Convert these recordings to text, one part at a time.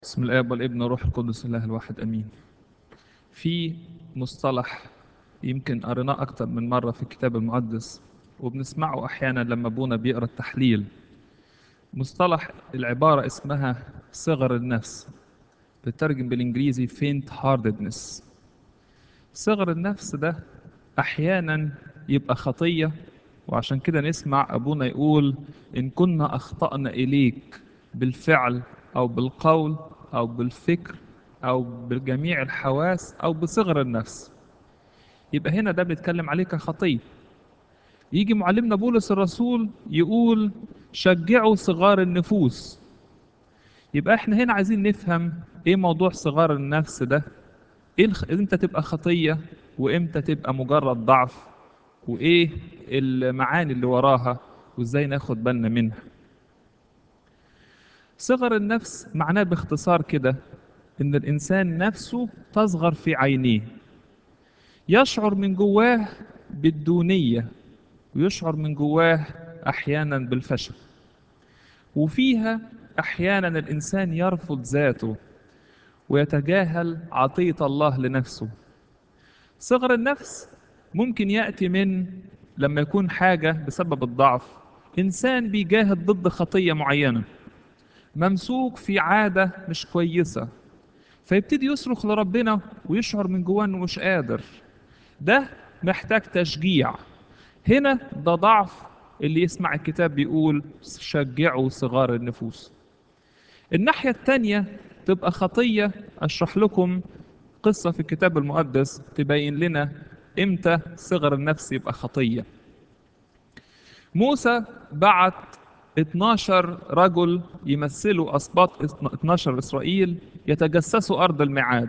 بسم الآب والابن والروح القدس الله الواحد أمين في مصطلح يمكن قريناه أكتر من مرة في الكتاب المقدس وبنسمعه أحيانا لما أبونا بيقرأ التحليل مصطلح العبارة اسمها صغر النفس بترجم بالإنجليزي faint heartedness صغر النفس ده أحيانا يبقى خطية وعشان كده نسمع أبونا يقول إن كنا أخطأنا إليك بالفعل أو بالقول أو بالفكر أو بجميع الحواس أو بصغر النفس يبقى هنا ده بنتكلم عليه كخطية يجي معلمنا بولس الرسول يقول شجعوا صغار النفوس يبقى احنا هنا عايزين نفهم ايه موضوع صغار النفس ده ايه الخ... امتى تبقى خطية وامتى تبقى مجرد ضعف وايه المعاني اللي وراها وازاي ناخد بالنا منها صغر النفس معناه باختصار كده ان الانسان نفسه تصغر في عينيه يشعر من جواه بالدونية ويشعر من جواه احيانا بالفشل وفيها احيانا الانسان يرفض ذاته ويتجاهل عطية الله لنفسه صغر النفس ممكن يأتي من لما يكون حاجة بسبب الضعف إنسان بيجاهد ضد خطية معينة ممسوك في عادة مش كويسة فيبتدي يصرخ لربنا ويشعر من جواه انه مش قادر ده محتاج تشجيع هنا ده ضعف اللي يسمع الكتاب بيقول شجعوا صغار النفوس الناحية التانية تبقى خطية أشرح لكم قصة في الكتاب المقدس تبين لنا إمتى صغر النفس يبقى خطية موسى بعت 12 رجل يمثلوا أسباط 12 إسرائيل يتجسسوا أرض الميعاد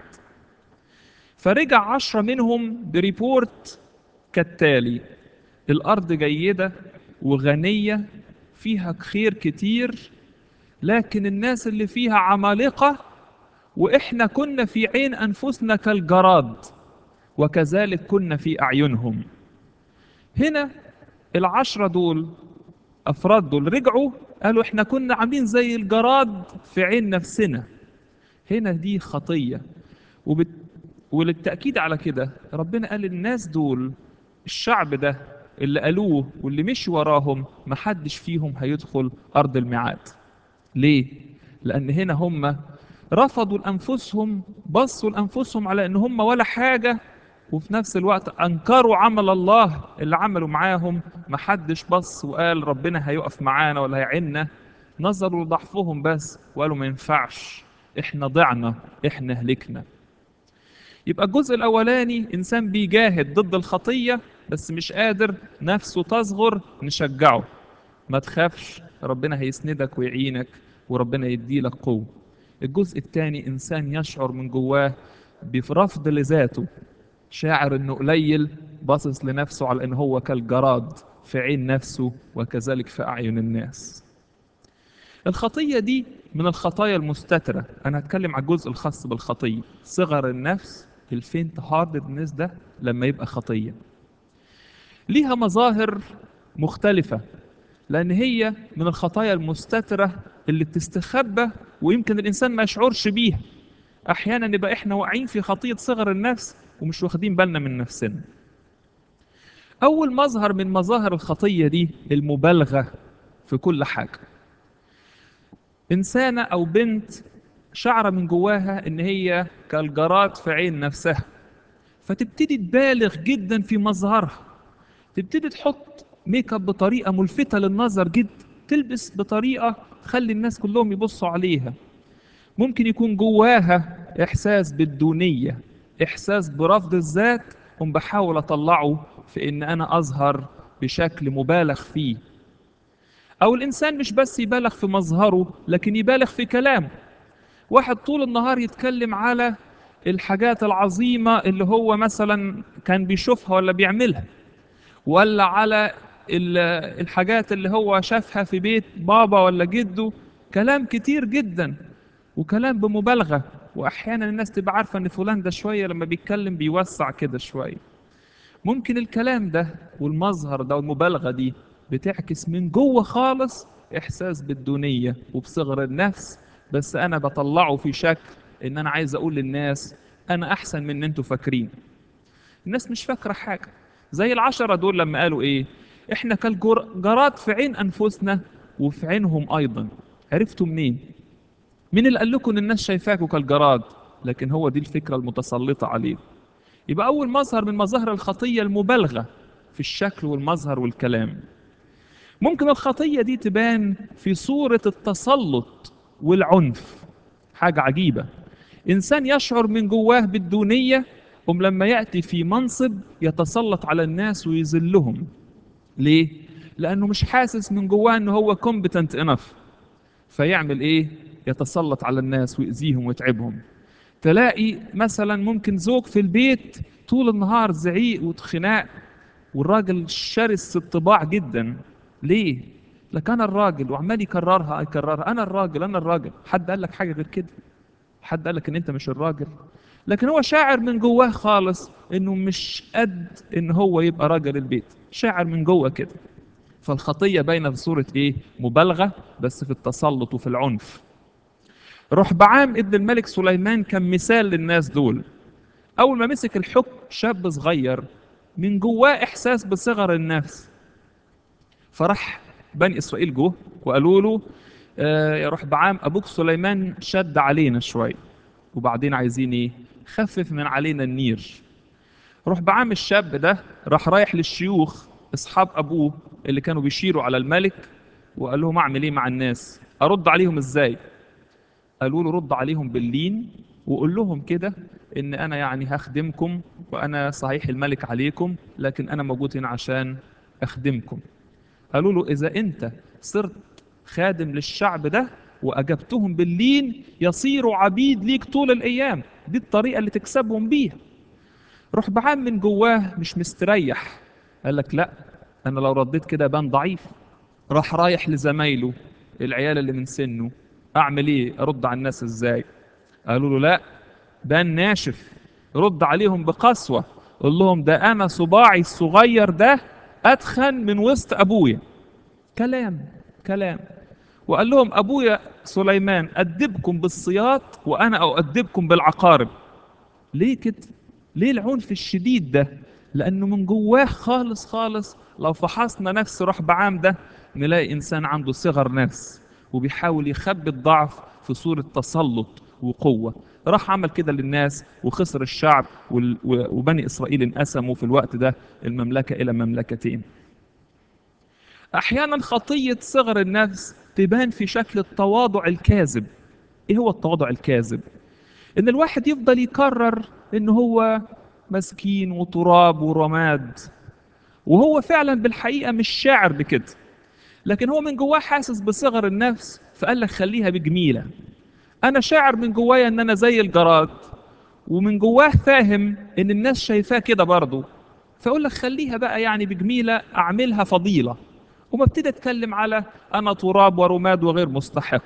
فرجع عشرة منهم بريبورت كالتالي الأرض جيدة وغنية فيها خير كتير لكن الناس اللي فيها عمالقة وإحنا كنا في عين أنفسنا كالجراد وكذلك كنا في أعينهم هنا العشرة دول أفراد دول رجعوا قالوا إحنا كنا عاملين زي الجراد في عين نفسنا هنا دي خطية وبت... وللتأكيد على كده ربنا قال الناس دول الشعب ده اللي قالوه واللي مشي وراهم محدش فيهم هيدخل أرض الميعاد ليه؟ لأن هنا هم رفضوا لأنفسهم بصوا لأنفسهم على إن هم ولا حاجة وفي نفس الوقت أنكروا عمل الله اللي عملوا معاهم محدش بص وقال ربنا هيقف معانا ولا هيعنا نظروا لضعفهم بس وقالوا ما ينفعش احنا ضعنا احنا هلكنا يبقى الجزء الأولاني إنسان بيجاهد ضد الخطية بس مش قادر نفسه تصغر نشجعه ما تخافش ربنا هيسندك ويعينك وربنا يديلك قوة الجزء الثاني إنسان يشعر من جواه برفض لذاته شاعر انه قليل باصص لنفسه على ان هو كالجراد في عين نفسه وكذلك في اعين الناس الخطيه دي من الخطايا المستتره انا هتكلم على الجزء الخاص بالخطيه صغر النفس الفينت هاردنس ده لما يبقى خطيه ليها مظاهر مختلفه لان هي من الخطايا المستتره اللي بتستخبى ويمكن الانسان ما يشعرش بيها احيانا نبقى احنا واقعين في خطيه صغر النفس ومش واخدين بالنا من نفسنا اول مظهر من مظاهر الخطيه دي المبالغه في كل حاجه انسانه او بنت شعره من جواها ان هي كالجراد في عين نفسها فتبتدي تبالغ جدا في مظهرها تبتدي تحط ميك اب بطريقه ملفته للنظر جدا تلبس بطريقه تخلي الناس كلهم يبصوا عليها ممكن يكون جواها احساس بالدونيه احساس برفض الذات قم بحاول اطلعه في ان انا اظهر بشكل مبالغ فيه او الانسان مش بس يبالغ في مظهره لكن يبالغ في كلامه واحد طول النهار يتكلم على الحاجات العظيمة اللي هو مثلا كان بيشوفها ولا بيعملها ولا على الحاجات اللي هو شافها في بيت بابا ولا جده كلام كتير جدا وكلام بمبالغة واحيانا الناس تبقى عارفه ان فلان ده شويه لما بيتكلم بيوسع كده شويه ممكن الكلام ده والمظهر ده والمبالغه دي بتعكس من جوه خالص احساس بالدونيه وبصغر النفس بس انا بطلعه في شكل ان انا عايز اقول للناس انا احسن من ان انتوا فاكرين الناس مش فاكره حاجه زي العشره دول لما قالوا ايه احنا كالجراد في عين انفسنا وفي عينهم ايضا عرفتوا منين مين اللي قال لكم ان الناس شايفاكوا كالجراد لكن هو دي الفكره المتسلطه عليه يبقى اول مظهر من مظاهر الخطيه المبالغه في الشكل والمظهر والكلام ممكن الخطيه دي تبان في صوره التسلط والعنف حاجه عجيبه انسان يشعر من جواه بالدونيه أم لما يأتي في منصب يتسلط على الناس ويذلهم ليه؟ لأنه مش حاسس من جواه أنه هو competent enough فيعمل إيه؟ يتسلط على الناس ويأذيهم ويتعبهم تلاقي مثلا ممكن زوج في البيت طول النهار زعيق وخناق والراجل شرس الطباع جدا ليه؟ لك أنا الراجل وعمال يكررها يكررها أنا الراجل أنا الراجل حد قال لك حاجة غير كده حد قال لك ان انت مش الراجل لكن هو شاعر من جواه خالص انه مش قد ان هو يبقى راجل البيت شاعر من جوه كده فالخطيه باينه في صوره ايه مبالغه بس في التسلط وفي العنف رحبعام ابن الملك سليمان كان مثال للناس دول اول ما مسك الحكم شاب صغير من جواه احساس بصغر النفس فراح بني اسرائيل جه وقالوا له آه يا رحبعام ابوك سليمان شد علينا شويه وبعدين عايزين ايه خفف من علينا النير رحبعام الشاب ده راح رايح للشيوخ اصحاب ابوه اللي كانوا بيشيروا على الملك وقال لهم اعمل ايه مع الناس ارد عليهم ازاي قالوا له رد عليهم باللين وقول لهم كده ان انا يعني هخدمكم وانا صحيح الملك عليكم لكن انا موجود هنا عشان اخدمكم قالوا له اذا انت صرت خادم للشعب ده واجبتهم باللين يصيروا عبيد ليك طول الايام دي الطريقه اللي تكسبهم بيها روح بعام من جواه مش مستريح قال لك لا انا لو رديت كده بان ضعيف راح رايح لزمايله العيال اللي من سنه اعمل ايه ارد على الناس ازاي قالوا له لا بان ناشف رد عليهم بقسوه قول لهم ده انا صباعي الصغير ده اتخن من وسط ابويا كلام كلام وقال لهم ابويا سليمان ادبكم بالصياط وانا اؤدبكم بالعقارب ليه كده ليه العنف الشديد ده لانه من جواه خالص خالص لو فحصنا نفس رحبعام ده نلاقي انسان عنده صغر نفس وبيحاول يخبي الضعف في صورة تسلط وقوة راح عمل كده للناس وخسر الشعب وبني إسرائيل انقسموا في الوقت ده المملكة إلى مملكتين أحيانا خطية صغر النفس تبان في شكل التواضع الكاذب إيه هو التواضع الكاذب؟ إن الواحد يفضل يكرر إن هو مسكين وتراب ورماد وهو فعلا بالحقيقة مش شاعر بكده لكن هو من جواه حاسس بصغر النفس فقال لك خليها بجميلة أنا شاعر من جوايا إن أنا زي الجراد ومن جواه فاهم إن الناس شايفاه كده برضه فأقول لك خليها بقى يعني بجميلة أعملها فضيلة وما ابتدي أتكلم على أنا تراب ورماد وغير مستحق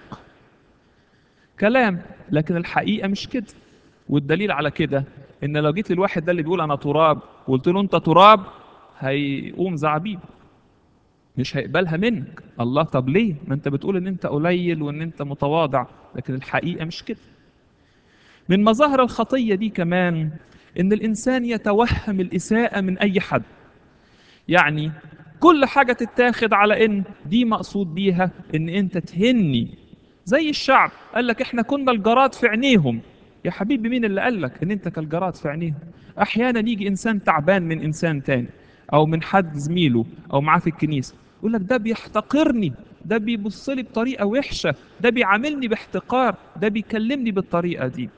كلام لكن الحقيقة مش كده والدليل على كده إن لو جيت للواحد ده اللي بيقول أنا تراب وقلت له أنت تراب هيقوم زعبيب مش هيقبلها منك الله طب ليه ما انت بتقول ان انت قليل وان انت متواضع لكن الحقيقه مش كده من مظاهر الخطيه دي كمان ان الانسان يتوهم الاساءه من اي حد يعني كل حاجه تتاخد على ان دي مقصود بيها ان انت تهني زي الشعب قال لك احنا كنا الجراد في عينيهم يا حبيبي مين اللي قال لك ان انت كالجراد في عينيهم احيانا يجي انسان تعبان من انسان تاني او من حد زميله او معاه في الكنيسه يقول لك ده بيحتقرني ده بيبص لي بطريقه وحشه ده بيعاملني باحتقار ده بيكلمني بالطريقه دي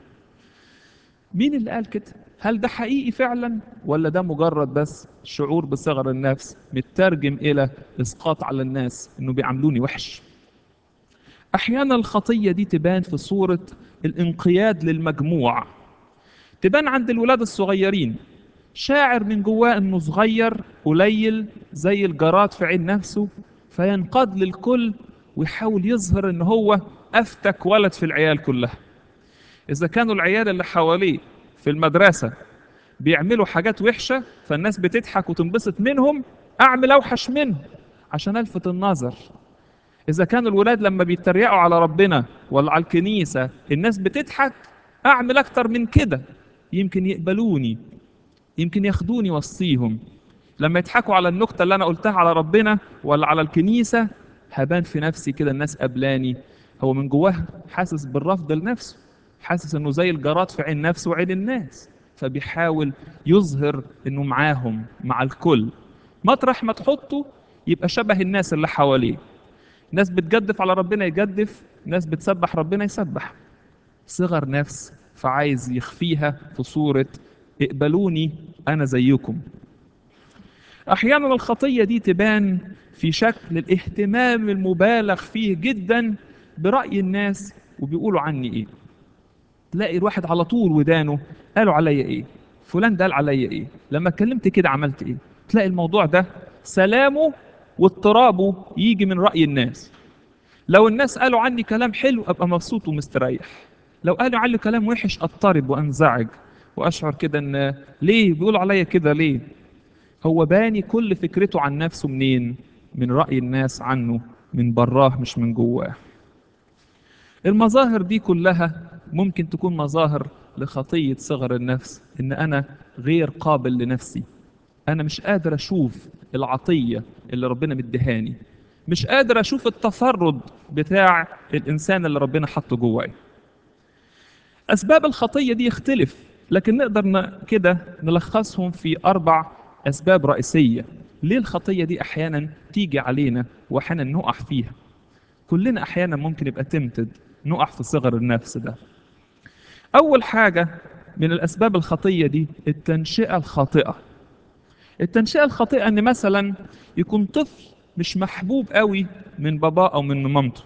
مين اللي قال كده هل ده حقيقي فعلا ولا ده مجرد بس شعور بصغر النفس مترجم الى اسقاط على الناس انه بيعاملوني وحش احيانا الخطيه دي تبان في صوره الانقياد للمجموع تبان عند الولاد الصغيرين شاعر من جواه انه صغير قليل زي الجراد في عين نفسه فينقاد للكل ويحاول يظهر ان هو افتك ولد في العيال كلها اذا كانوا العيال اللي حواليه في المدرسه بيعملوا حاجات وحشه فالناس بتضحك وتنبسط منهم اعمل اوحش منهم عشان الفت النظر اذا كان الولاد لما بيتريقوا على ربنا ولا على الكنيسه الناس بتضحك اعمل اكتر من كده يمكن يقبلوني يمكن ياخدوني وسطيهم لما يضحكوا على النكته اللي انا قلتها على ربنا ولا على الكنيسه هبان في نفسي كده الناس قبلاني هو من جواه حاسس بالرفض لنفسه حاسس انه زي الجراد في عين نفسه وعين الناس فبيحاول يظهر انه معاهم مع الكل مطرح ما تحطه يبقى شبه الناس اللي حواليه ناس بتجدف على ربنا يجدف ناس بتسبح ربنا يسبح صغر نفس فعايز يخفيها في صورة اقبلوني أنا زيكم أحيانا الخطية دي تبان في شكل الاهتمام المبالغ فيه جدا برأي الناس وبيقولوا عني إيه تلاقي الواحد على طول ودانه قالوا عليا إيه فلان ده قال عليا إيه لما اتكلمت كده عملت إيه تلاقي الموضوع ده سلامه واضطرابه يجي من رأي الناس لو الناس قالوا عني كلام حلو أبقى مبسوط ومستريح لو قالوا عني كلام وحش أضطرب وأنزعج وأشعر كده إن ليه بيقولوا عليا كده ليه هو باني كل فكرته عن نفسه منين من رأي الناس عنه من براه مش من جواه المظاهر دي كلها ممكن تكون مظاهر لخطية صغر النفس إن أنا غير قابل لنفسي أنا مش قادر أشوف العطية اللي ربنا مديهاني مش قادر أشوف التفرد بتاع الإنسان اللي ربنا حطه جواي أسباب الخطية دي يختلف لكن نقدر ن- كده نلخصهم في أربع أسباب رئيسية ليه الخطية دي أحيانا تيجي علينا وأحيانا نقع فيها كلنا أحيانا ممكن يبقى تمتد نقع في صغر النفس ده أول حاجة من الأسباب الخطية دي التنشئة الخاطئة التنشئة الخاطئة إن مثلا يكون طفل مش محبوب قوي من باباه أو من مامته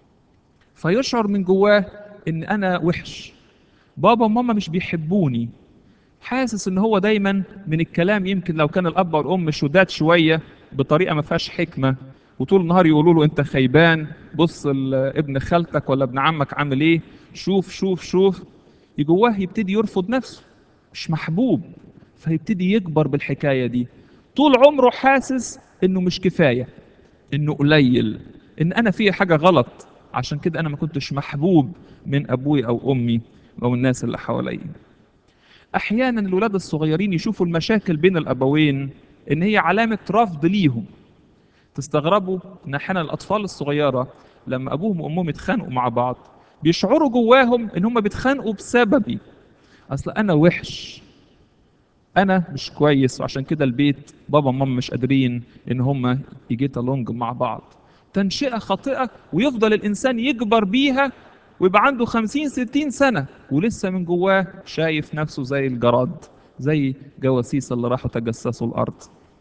فيشعر من جواه إن أنا وحش بابا وماما مش بيحبوني حاسس ان هو دايما من الكلام يمكن لو كان الاب والام شداد شويه بطريقه ما فيهاش حكمه وطول النهار يقولوا له انت خيبان بص ال- ابن خالتك ولا ابن عمك عامل ايه شوف شوف شوف جواه يبتدي يرفض نفسه مش محبوب فيبتدي يكبر بالحكايه دي طول عمره حاسس انه مش كفايه انه قليل ان انا في حاجه غلط عشان كده انا ما كنتش محبوب من ابوي او امي او الناس اللي حواليا احيانا الولاد الصغيرين يشوفوا المشاكل بين الابوين ان هي علامه رفض ليهم تستغربوا ان احيانا الاطفال الصغيره لما ابوهم وامهم يتخانقوا مع بعض بيشعروا جواهم ان هم بيتخانقوا بسببي اصل انا وحش انا مش كويس وعشان كده البيت بابا وماما مش قادرين ان هم يجيت along مع بعض تنشئه خاطئه ويفضل الانسان يكبر بيها ويبقى عنده خمسين ستين سنة ولسه من جواه شايف نفسه زي الجراد زي جواسيس اللي راحوا تجسسوا الأرض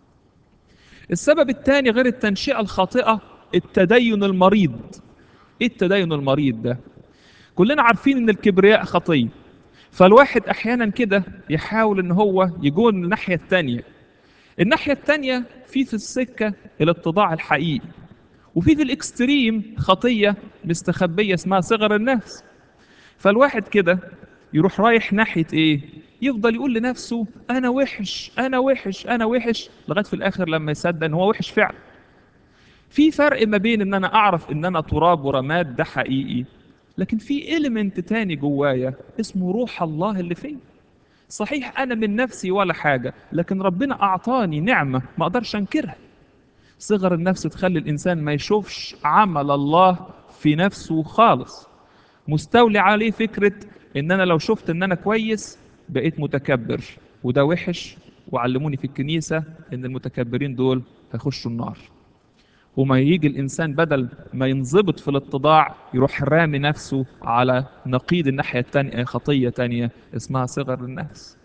السبب الثاني غير التنشئة الخاطئة التدين المريض ايه التدين المريض ده كلنا عارفين ان الكبرياء خطية فالواحد احيانا كده يحاول ان هو يجون الناحية التانية الناحية التانية في في السكة الاتضاع الحقيقي وفي في الاكستريم خطية مستخبية اسمها صغر النفس فالواحد كده يروح رايح ناحية ايه يفضل يقول لنفسه انا وحش انا وحش انا وحش لغاية في الاخر لما يصدق ان هو وحش فعلا في فرق ما بين ان انا اعرف ان انا تراب ورماد ده حقيقي لكن في إليمنت تاني جوايا اسمه روح الله اللي فيا صحيح انا من نفسي ولا حاجة لكن ربنا اعطاني نعمة ما اقدرش انكرها صغر النفس تخلي الإنسان ما يشوفش عمل الله في نفسه خالص مستولي عليه فكرة إن أنا لو شفت إن أنا كويس بقيت متكبر وده وحش وعلموني في الكنيسة إن المتكبرين دول هيخشوا النار وما يجي الإنسان بدل ما ينضبط في الاتضاع يروح رامي نفسه على نقيض الناحية التانية خطية تانية اسمها صغر النفس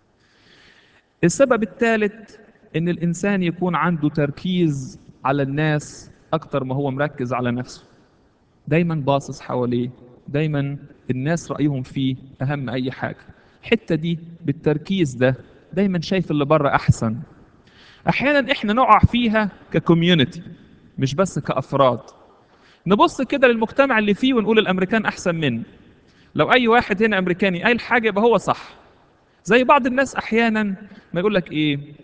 السبب الثالث ان الانسان يكون عنده تركيز على الناس اكتر ما هو مركز على نفسه دايما باصص حواليه دايما الناس رايهم فيه اهم اي حاجه الحته دي بالتركيز ده دايما شايف اللي بره احسن احيانا احنا نقع فيها ككوميونتي مش بس كافراد نبص كده للمجتمع اللي فيه ونقول الامريكان احسن منه لو اي واحد هنا امريكاني قال حاجه يبقى هو صح زي بعض الناس احيانا ما يقول لك ايه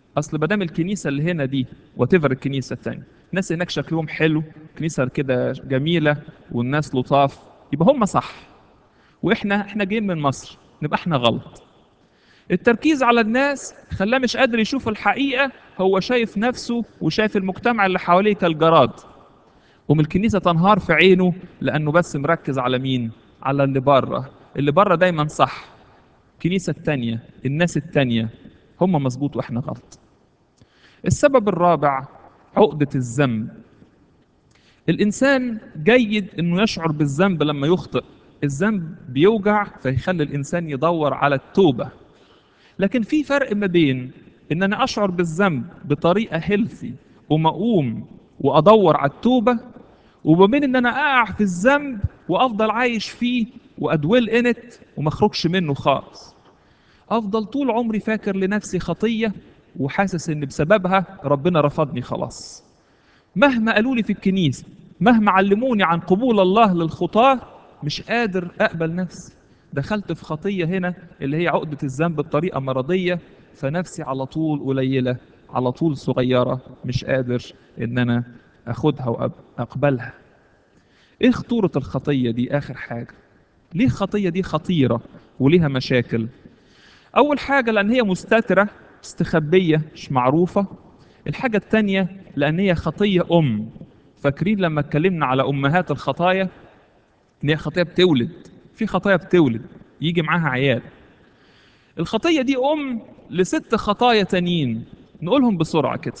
اصل ما دام الكنيسه اللي هنا دي وتفر الكنيسه الثانيه الناس هناك شكلهم حلو كنيسه كده جميله والناس لطاف يبقى هم صح واحنا احنا جايين من مصر نبقى احنا غلط التركيز على الناس خلاه مش قادر يشوف الحقيقه هو شايف نفسه وشايف المجتمع اللي حواليه كالجراد ومن الكنيسه تنهار في عينه لانه بس مركز على مين على اللي بره اللي بره دايما صح الكنيسه التانيه الناس التانيه هم مظبوط واحنا غلط السبب الرابع عقده الذنب الانسان جيد انه يشعر بالذنب لما يخطئ الذنب بيوجع فيخلي الانسان يدور على التوبه لكن في فرق ما بين ان انا اشعر بالذنب بطريقه هيلثي وما اقوم وادور على التوبه وما بين ان انا اقع في الذنب وافضل عايش فيه وادويل انت وما اخرجش منه خالص افضل طول عمري فاكر لنفسي خطيه وحاسس ان بسببها ربنا رفضني خلاص مهما قالوا لي في الكنيسه مهما علموني عن قبول الله للخطاه مش قادر اقبل نفسي دخلت في خطيه هنا اللي هي عقده الذنب بطريقه مرضيه فنفسي على طول قليله على طول صغيره مش قادر ان انا اخدها واقبلها ايه خطوره الخطيه دي اخر حاجه ليه الخطيه دي خطيره وليها مشاكل اول حاجه لان هي مستتره استخبيه مش معروفه الحاجه الثانيه لان هي خطيه ام فاكرين لما اتكلمنا على امهات الخطايا ان هي خطيه بتولد في خطايا بتولد يجي معاها عيال الخطيه دي ام لست خطايا تانيين نقولهم بسرعه كده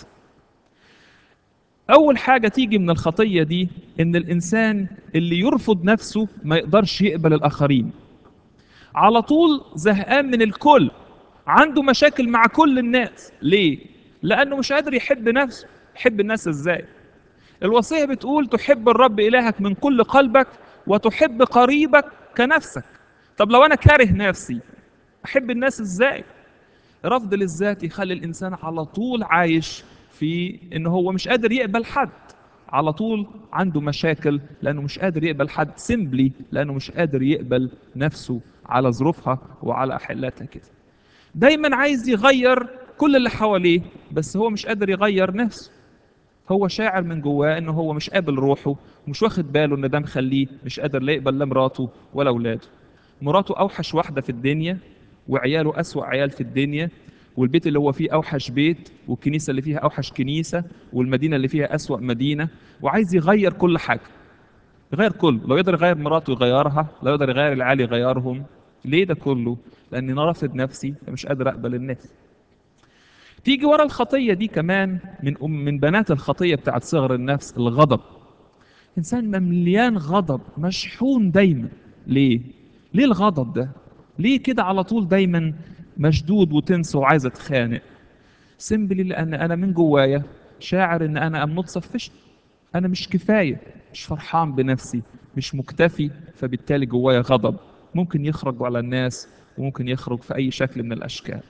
اول حاجه تيجي من الخطيه دي ان الانسان اللي يرفض نفسه ما يقدرش يقبل الاخرين على طول زهقان من الكل عنده مشاكل مع كل الناس ليه لانه مش قادر يحب نفسه يحب الناس ازاي الوصيه بتقول تحب الرب الهك من كل قلبك وتحب قريبك كنفسك طب لو انا كاره نفسي احب الناس ازاي رفض للذات يخلي الانسان على طول عايش في ان هو مش قادر يقبل حد على طول عنده مشاكل لانه مش قادر يقبل حد سيمبلي لانه مش قادر يقبل نفسه على ظروفها وعلى احلاتها كده دايما عايز يغير كل اللي حواليه بس هو مش قادر يغير نفسه هو شاعر من جواه انه هو مش قابل روحه ومش واخد باله ان ده مخليه مش قادر لا يقبل لا مراته ولا اولاده مراته اوحش واحده في الدنيا وعياله اسوا عيال في الدنيا والبيت اللي هو فيه اوحش بيت والكنيسه اللي فيها اوحش كنيسه والمدينه اللي فيها اسوا مدينه وعايز يغير كل حاجه يغير كله لو يقدر يغير مراته يغيرها لو يقدر يغير العيال يغيرهم ليه ده كله لاني انا رافض نفسي فمش قادر اقبل الناس تيجي ورا الخطيه دي كمان من أم من بنات الخطيه بتاعت صغر النفس الغضب انسان مليان غضب مشحون دايما ليه ليه الغضب ده ليه كده على طول دايما مشدود وتنس وعايز اتخانق سيمبلي لان انا من جوايا شاعر ان انا ام نوت سفشت انا مش كفايه مش فرحان بنفسي مش مكتفي فبالتالي جوايا غضب ممكن يخرج على الناس وممكن يخرج في اي شكل من الاشكال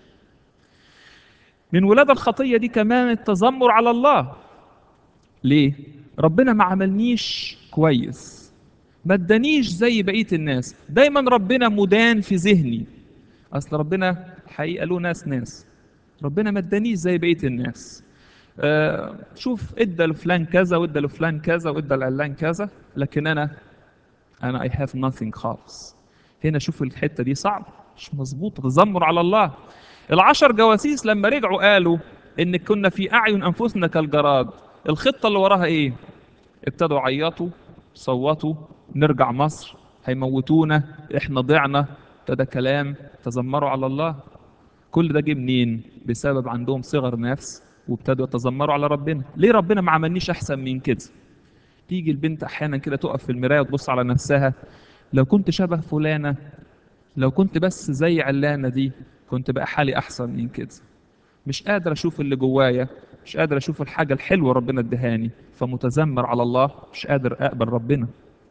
من ولاد الخطيه دي كمان التذمر على الله ليه ربنا ما عملنيش كويس ما ادانيش زي بقيه الناس دايما ربنا مدان في ذهني اصل ربنا حقيقه له ناس ناس ربنا ما ادانيش زي بقيه الناس آه شوف ادى لفلان كذا وادى لفلان كذا وادى لعلان كذا لكن انا انا اي هاف nothing خالص هنا شوف الحته دي صعب مش مظبوط تذمر على الله العشر جواسيس لما رجعوا قالوا ان كنا في اعين انفسنا كالجراد الخطه اللي وراها ايه ابتدوا يعيطوا صوتوا نرجع مصر هيموتونا احنا ضعنا ابتدى كلام تذمروا على الله كل ده جه منين بسبب عندهم صغر نفس وابتدوا يتذمروا على ربنا ليه ربنا ما عملنيش احسن من كده تيجي البنت احيانا كده تقف في المرايه وتبص على نفسها لو كنت شبه فلانه لو كنت بس زي علانه دي كنت بقى حالي احسن من كده مش قادر اشوف اللي جوايا مش قادر اشوف الحاجه الحلوه ربنا ادهاني فمتذمر على الله مش قادر اقبل ربنا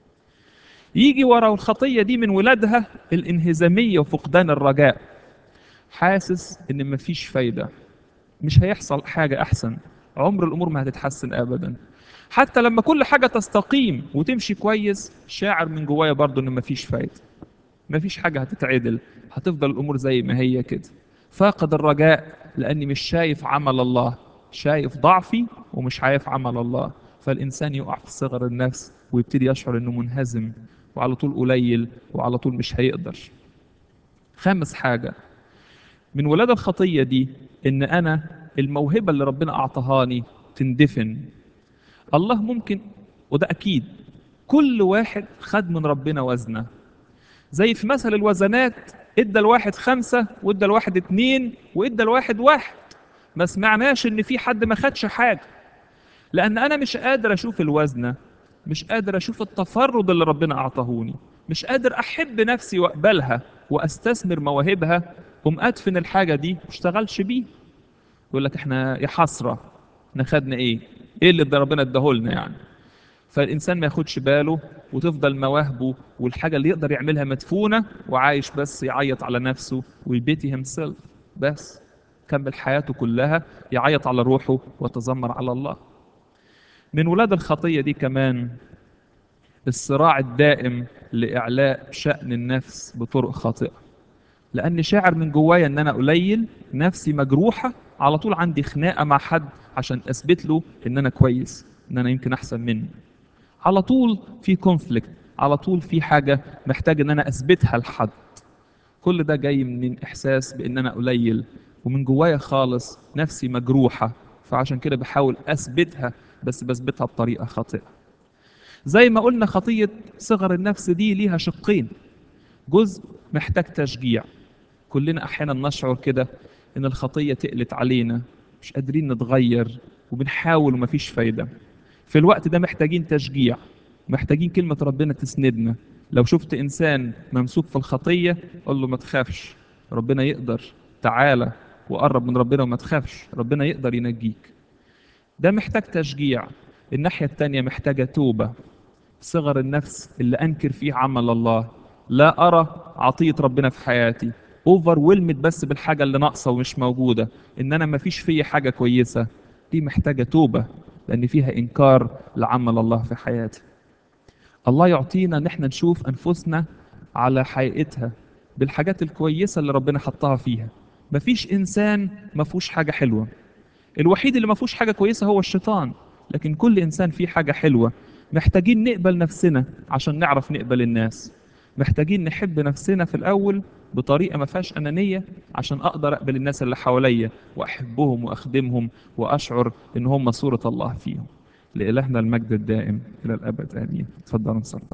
يجي ورا الخطيه دي من ولادها الانهزاميه وفقدان الرجاء حاسس ان مفيش فايده مش هيحصل حاجه احسن عمر الامور ما هتتحسن ابدا حتى لما كل حاجه تستقيم وتمشي كويس شاعر من جوايا برضه ان مفيش فايده مفيش حاجه هتتعدل هتفضل الامور زي ما هي كده فاقد الرجاء لاني مش شايف عمل الله شايف ضعفي ومش شايف عمل الله فالانسان يقع في صغر النفس ويبتدي يشعر انه منهزم وعلى طول قليل وعلى طول مش هيقدر خامس حاجة من ولاد الخطية دي إن أنا الموهبة اللي ربنا أعطهاني تندفن الله ممكن وده أكيد كل واحد خد من ربنا وزنه زي في مثل الوزنات ادى الواحد خمسة وادى الواحد اتنين وادى الواحد واحد ما سمعناش ان في حد ما خدش حاجة لان انا مش قادر اشوف الوزنة مش قادر اشوف التفرد اللي ربنا اعطاهوني مش قادر احب نفسي واقبلها واستثمر مواهبها قوم ادفن الحاجة دي ما اشتغلش بيه يقول لك احنا يا حسرة احنا خدنا ايه ايه اللي ده ربنا اداهولنا يعني فالإنسان ما ياخدش باله وتفضل مواهبه والحاجة اللي يقدر يعملها مدفونة وعايش بس يعيط على نفسه ويبيتي himself بس كمل حياته كلها يعيط على روحه ويتذمر على الله من ولاد الخطية دي كمان الصراع الدائم لإعلاء شأن النفس بطرق خاطئة لأني شاعر من جوايا إن أنا قليل نفسي مجروحة على طول عندي خناقة مع حد عشان أثبت له إن أنا كويس إن أنا يمكن أحسن منه على طول في كونفليكت على طول في حاجة محتاج ان انا اثبتها لحد كل ده جاي من احساس بان انا قليل ومن جوايا خالص نفسي مجروحة فعشان كده بحاول اثبتها بس بثبتها بطريقة خاطئة زي ما قلنا خطية صغر النفس دي ليها شقين جزء محتاج تشجيع كلنا احيانا نشعر كده ان الخطية تقلت علينا مش قادرين نتغير وبنحاول ومفيش فايدة في الوقت ده محتاجين تشجيع محتاجين كلمة ربنا تسندنا لو شفت إنسان ممسوك في الخطية قول له ما تخافش ربنا يقدر تعالى وقرب من ربنا وما تخافش ربنا يقدر ينجيك ده محتاج تشجيع الناحية التانية محتاجة توبة صغر النفس اللي أنكر فيه عمل الله لا أرى عطية ربنا في حياتي اوفر ويلمت بس بالحاجة اللي ناقصة ومش موجودة إن أنا مفيش فيا حاجة كويسة دي محتاجة توبة لأن فيها إنكار لعمل الله في حياتي الله يعطينا إن احنا نشوف أنفسنا على حقيقتها بالحاجات الكويسة اللي ربنا حطها فيها مفيش إنسان مفهوش حاجة حلوة الوحيد اللي مفهوش حاجة كويسة هو الشيطان لكن كل إنسان فيه حاجة حلوة محتاجين نقبل نفسنا عشان نعرف نقبل الناس محتاجين نحب نفسنا في الأول بطريقة ما فيهاش أنانية عشان أقدر أقبل الناس اللي حواليا وأحبهم وأخدمهم وأشعر إن هم صورة الله فيهم لإلهنا المجد الدائم إلى الأبد آمين تفضلوا نصلي